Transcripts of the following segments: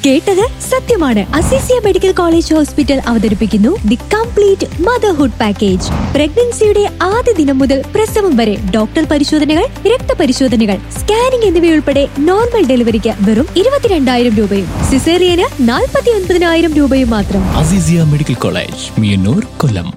കേട്ടത് സത്യമാണ് Azeezia medical college hospital അവതരിപ്പിക്കുന്നു ദി കംപ്ലീറ്റ് മദർഹുഡ് പാക്കേജ് പ്രഗ്നൻസിയുടെ ആദ്യ ദിനം മുതൽ പ്രസവം വരെ ഡോക്ടർ പരിശോധനകൾ രക്തപരിശോധനകൾ സ്കാനിംഗ് എന്നിവയുൾപ്പെടെ നോർമൽ ഡെലിവറിക്ക് വെറും ഇരുപത്തിരണ്ടായിരം രൂപയും സിസേറിയന് നാൽപ്പത്തി ഒൻപതിനായിരം രൂപയും മാത്രം Azeezia medical college Meeyannoor Kollam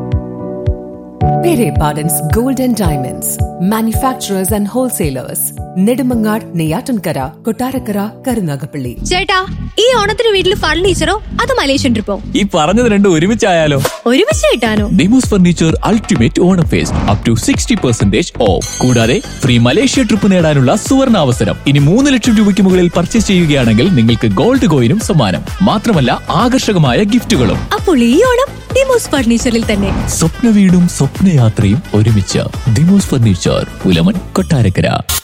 Pere Pardon's Gold and Diamonds, manufacturers and wholesalers, Nedumangad, Neyatankara, Kotarakara, Karunagapalli. ചേട്ടാ ഈ ഓണത്തിന് വീട്ടിൽ ഫർണിച്ചറോ അത് മലേഷ്യൻ ട്രിപ്പോ ഈ പറഞ്ഞത് രണ്ടും ഒരുമിച്ചായാലോ ഒരുമിച്ച് കിട്ടാനോ Dimos furniture ultimate Onam fest up to sixty percentage off കൂടാതെ ഫ്രീ മലേഷ്യ ട്രിപ്പ് നേടാനുള്ള സുവർണ അവസരം ഇനി മൂന്ന് ലക്ഷം രൂപയ്ക്ക് മുകളിൽ പർച്ചേസ് ചെയ്യുകയാണെങ്കിൽ നിങ്ങൾക്ക് ഗോൾഡ് കോയിനും സമ്മാനം മാത്രമല്ല ആകർഷകമായ ഗിഫ്റ്റുകളും അപ്പോൾ ഈ ഓണം ഡിമോസ് ഫർണിച്ചറിൽ തന്നെ സ്വപ്ന വീടും സ്വപ്നയാത്രയും ഒരുമിച്ച് ദിമോസ് ഫർണിച്ചർ പുലമൺ കൊട്ടാരക്കര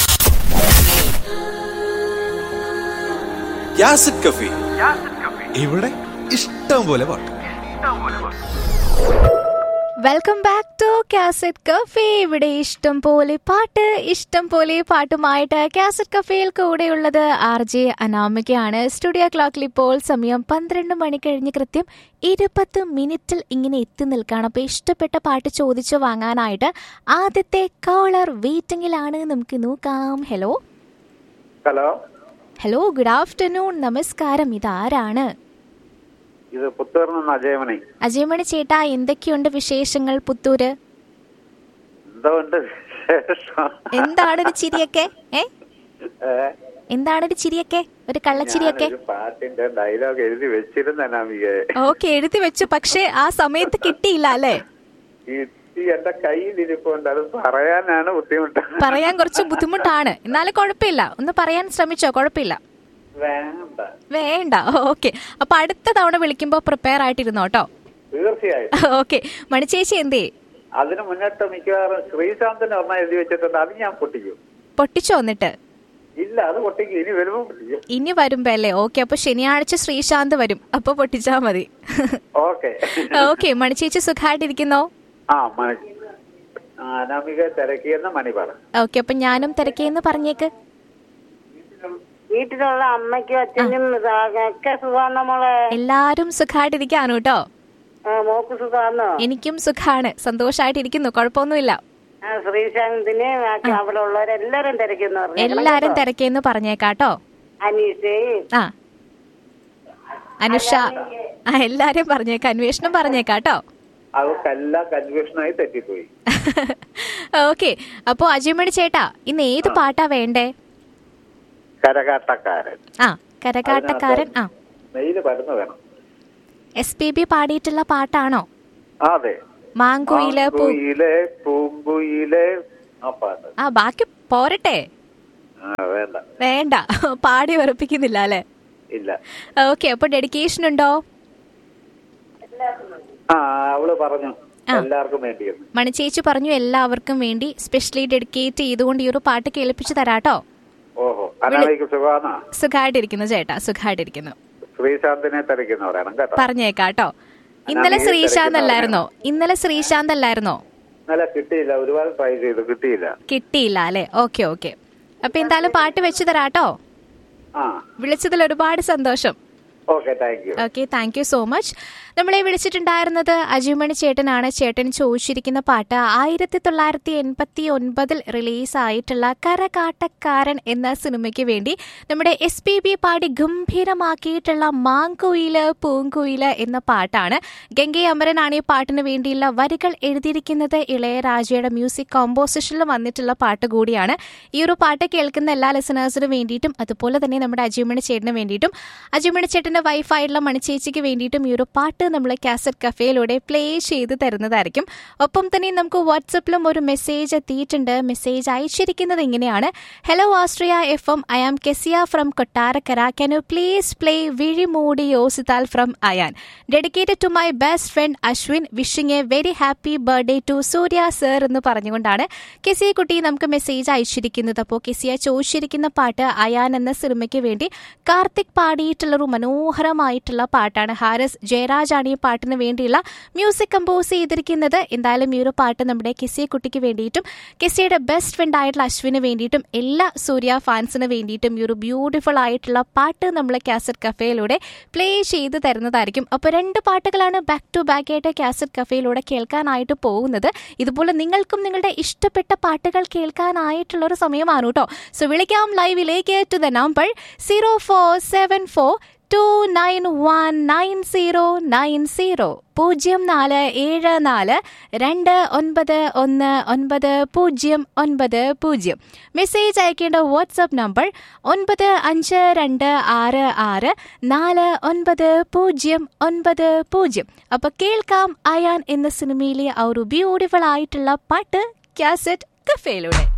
യാസിഡ് കഫി ഇവിടെ ഇഷ്ടം പോലെ പാട്ട് welcome back to cassette cafe ഇവിടെ ഇഷ്ടം പോലെ പാട്ട് ഇഷ്ടം പോലെ പാട്ടുമായിട്ട് കാസറ്റ് കഫേയിൽ കൂടെയുള്ളത് ആർ ജെ അനാമികയാണ് സ്റ്റുഡിയോ ക്ലോക്കിൽ ഇപ്പോൾ സമയം പന്ത്രണ്ട് മണി കഴിഞ്ഞ് കൃത്യം ഇരുപത് മിനിറ്റിൽ ഇങ്ങനെ എത്തി നിൽക്കുകയാണ് അപ്പോൾ ഇഷ്ടപ്പെട്ട പാട്ട് ചോദിച്ചു വാങ്ങാനായിട്ട് ആദ്യത്തെ കോളർ വെയിറ്റിംഗിലാണ് നമുക്ക് നോക്കാം hello hello hello good afternoon നമസ്കാരം ഇതാരാണ് ഇത് പുത്തൂർ നിന്ന് അജയമണി അജയമണി ചേട്ടാ എന്തൊക്കെയുണ്ട് വിശേഷങ്ങൾ പുത്തൂര് എന്തോ ഉണ്ട് വിശേഷം എന്താണ് ഒരു ചിരിയൊക്കെ ഏ ഏ? എന്താണ് ഒരു ചിരിയൊക്കെ ഒരു കള്ളച്ചിരിയൊക്കെ ഞാനൊരു പാട്ടിന്റെ ഡയലോഗ് എഴുതി വെച്ചിരുന്ന നാമിക ഓക്കെ എഴുതി വെച്ചു പക്ഷെ ആ സമയത്ത് കിട്ടിയില്ല അല്ലേ കിട്ടി എന്റെ കയ്യിലിരിപ്പുണ്ട് അത് പറയാനാണ് ബുദ്ധിമുട്ട് പറയാൻ കുറച്ച് ബുദ്ധിമുട്ടാണ് എന്നാലും കുഴപ്പമില്ല ഒന്ന് പറയാൻ ശ്രമിച്ചോ കുഴപ്പമില്ല വേണ്ട വേണ്ട ഓക്കെ അപ്പൊ അടുത്ത തവണ വിളിക്കുമ്പോ പ്രിപ്പയർ ആയിട്ടിരുന്നോ കേട്ടോ തീർച്ചയായും ഓക്കെ മണിച്ചേച്ചി എന്തേ അതിന് മുന്നിട്ട് മിക്കവാറും ശ്രീശാന്തിന് ഒരെണ്ണം എഴുതി വെച്ചിട്ടുണ്ട് അത് ഞാൻ പൊട്ടിക്കും പൊട്ടിച്ചോ എന്നിട്ട് ഇല്ല അത് പൊട്ടിക്കും ഇനി വരുമ്പോ പൊട്ടിക്കും ഇനി വരുമ്പോ അല്ലേ ഓക്കെ അപ്പൊ ശനിയാഴ്ച ശ്രീശാന്ത് വരും അപ്പൊ പൊട്ടിച്ചാ മതി ഓക്കെ ഓക്കെ മണിച്ചേച്ചി സുഖമായിട്ടിരിക്കുന്നോ ആ മണി അനാമിക തിരക്കിയെന്ന് മണി പറ ഓക്കെ അപ്പൊ ഞാനും തിരക്കേന്ന് പറഞ്ഞേക്ക് വീട്ടിലുള്ള അമ്മയ്ക്കും അച്ഛനും ഒക്കെ സുഖാണ് മോളെ എല്ലാരും സുഖമായിട്ടിരിക്കാണ് കേട്ടോ ആ, മോക്ക് സുഖാന്നോ എനിക്കും സുഖാണ് സന്തോഷായിട്ടിരിക്കുന്നു കുഴപ്പമൊന്നുമില്ല ആ, ശ്രീശാന്തിനെ ബാക്കി അവിടെ ഉള്ളവരെല്ലാരും തിരക്കെന്ന് പറഞ്ഞു എല്ലാരും തിരക്കേന്ന് പറഞ്ഞേക്കാട്ടോ അനീഷേ ആ അനുഷ ആ എല്ലാരും പറഞ്ഞേക്ക അന്വേഷണം പറഞ്ഞേക്കാട്ടോ അവർക്കെല്ലാം കൺഫ്യൂഷനായി തെറ്റിപ്പോയി ഓക്കെ അപ്പൊ അജയമണി ചേട്ടാ ഇന്ന് ഏത് പാട്ടാ വേണ്ടേ കരകാട്ടക്കാരൻ ആ കരകാട്ടക്കാരൻ ആ മെയില് പരന്നു വേണം എസ് പി ബി പാടിയിട്ടുള്ള പാട്ടാണോ അതെ മാങ്കുയില് പൂ മാങ്കുയിലെ പൂങ്കുയിലെ ആ പാട്ട് ആ ബാക്കി പോരട്ടെ ആ വേണ്ട വേണ്ട പാടി ഉറപ്പിക്കുന്നില്ല അല്ലെ ഇല്ല ഓക്കെ അപ്പൊ ഡെഡിക്കേഷൻ ഉണ്ടോ ആ അവള് പറഞ്ഞു ആ. എല്ലാവർക്കും വേണ്ടിയെന്ന് മണിച്ചേച്ചി പറഞ്ഞു എല്ലാവർക്കും വേണ്ടി സ്പെഷ്യലി ഡെഡിക്കേറ്റ് ചെയ്തുകൊണ്ട് ഈ ഒരു പാട്ട് കേൾപ്പിച്ച് തരാട്ടോ ഓഹോ അനാളിക്ക് സുഖാന്നാ സുഖമായിട്ടിരിക്കുന്നു ചേട്ടാ സുഖമായിട്ടിരിക്കുന്നു ശ്രീശാന്തിനെ തിരക്കുന്നവരാണ് കേട്ടോ പറഞ്ഞേക്കാട്ടോ ഇന്നലെ ഞാൻ ഈ ശ്രീശാന്ത് അല്ലായിരുന്നോ ഇന്നലെ ശ്രീശാന്ത് അല്ലായിരുന്നോ ഇന്നലെ കിട്ടിയില്ല ഒരുപാട് ട്രൈ ചെയ്തു കിട്ടിയില്ല കിട്ടിയില്ല അല്ലെ ഓക്കെ ഓക്കെ അപ്പൊ എന്തായാലും പാട്ട് വെച്ചു തരാട്ടോ ആ വിളിച്ചതിൽ ഒരുപാട് സന്തോഷം okay thank you okay thank you so much നമ്മളെ വിളിച്ചിട്ടുണ്ടായിരുന്നത് അജിമണി ചേട്ടനാണ് ചേട്ടൻ ചോദിച്ചിരിക്കുന്ന പാട്ട് ആയിരത്തി തൊള്ളായിരത്തി എൺപത്തി ഒൻപതിൽ റിലീസായിട്ടുള്ള കരകാട്ടക്കാരൻ എന്ന സിനിമയ്ക്ക് വേണ്ടി നമ്മുടെ എസ് പി ബി പാടി ഗംഭീരമാക്കിയിട്ടുള്ള മാങ്കുയില് പൂങ്കുയില് എന്ന പാട്ടാണ് ഗംഗെ അമരനാണ് ഈ പാട്ടിന് വേണ്ടിയുള്ള വരികൾ എഴുതിയിരിക്കുന്നത് ഇളയരാജയുടെ മ്യൂസിക് കോമ്പോസിഷനിൽ വന്നിട്ടുള്ള പാട്ട് കൂടിയാണ് ഈ ഒരു പാട്ട് കേൾക്കുന്ന എല്ലാ ലിസണേഴ്സിനും വേണ്ടിയിട്ടും അതുപോലെ തന്നെ നമ്മുടെ അജിമണി ചേട്ടന് വേണ്ടിയിട്ടും അജിമണി ചേട്ടന്റെ വൈഫായിട്ടുള്ള മണിച്ചേച്ചിക്ക് വേണ്ടിയിട്ടും ഈ ഒരു പാട്ട് നമ്മൾ കാസറ്റ് കഫേയിലൂടെ പ്ലേ ചെയ്ത് തരുന്നതായിരിക്കും ഒപ്പം തന്നെ നമുക്ക് വാട്സപ്പിലും ഒരു മെസ്സേജ് എത്തിയിട്ടുണ്ട് മെസ്സേജ് അയച്ചിരിക്കുന്നത് ഇങ്ങനെയാണ് hello Astria F M I am Kezia from Kottarakkara can you please play വിഴിമൂടി യോസിതാൽ from Ayan dedicated to my best friend Ashwin wishing a very happy birthday to Surya sir എന്ന് പറഞ്ഞുകൊണ്ടാണ് കെസിയ കുട്ടി നമുക്ക് മെസ്സേജ് അയച്ചിരിക്കുന്നത് അപ്പോൾ കെസിയ ചോദിച്ചിരിക്കുന്ന പാട്ട് അയാൻ എന്ന സിനിമയ്ക്ക് വേണ്ടി കാർത്തിക് പാടിയിട്ടുള്ള ഒരു മനോഹര മനോഹരമായിട്ടുള്ള പാട്ടാണ് ഹാരിസ് ജയരാജാണ് ഈ പാട്ടിന് വേണ്ടിയുള്ള മ്യൂസിക് കമ്പോസ് ചെയ്തിരിക്കുന്നത് എന്തായാലും ഈ ഒരു പാട്ട് നമ്മുടെ കിസിയെ കുട്ടിക്ക് വേണ്ടിയിട്ടും കിസിയുടെ ബെസ്റ്റ് ഫ്രണ്ട് ആയിട്ടുള്ള അശ്വിന് വേണ്ടിയിട്ടും എല്ലാ സൂര്യ ഫാൻസിന് വേണ്ടിയിട്ടും ഈ ഒരു ബ്യൂട്ടിഫുൾ ആയിട്ടുള്ള പാട്ട് നമ്മൾ കാസറ്റ് കഫേയിലൂടെ പ്ലേ ചെയ്ത് തരുന്നതായിരിക്കും അപ്പോൾ രണ്ട് പാട്ടുകളാണ് ബാക്ക് ടു ബാക്ക് ആയിട്ട് കാസറ്റ് കഫേയിലൂടെ കേൾക്കാനായിട്ട് പോകുന്നത് ഇതുപോലെ നിങ്ങൾക്കും നിങ്ങളുടെ ഇഷ്ടപ്പെട്ട പാട്ടുകൾ കേൾക്കാനായിട്ടുള്ള ഒരു സമയമാണ് കേട്ടോ സോ വിളിക്കാം ലൈവിലേക്ക് to the number zero four seven four two nine one nine zero nine zero പൂജ്യം നാല് ഏഴ് നാല് രണ്ട് ഒൻപത് ഒന്ന് ഒൻപത് പൂജ്യം ഒൻപത് പൂജ്യം മെസ്സേജ് അയക്കേണ്ട വാട്സപ്പ് നമ്പർ ഒൻപത് അഞ്ച് രണ്ട് ആറ് ആറ് നാല് ഒൻപത് പൂജ്യം ഒൻപത് പൂജ്യം അപ്പോൾ കേൾക്കാം അയാൻ എന്ന സിനിമയിലെ ആ ഒരു ബ്യൂട്ടിഫുൾ ആയിട്ടുള്ള പാട്ട് കാസറ്റ് കഫേയിലൂടെ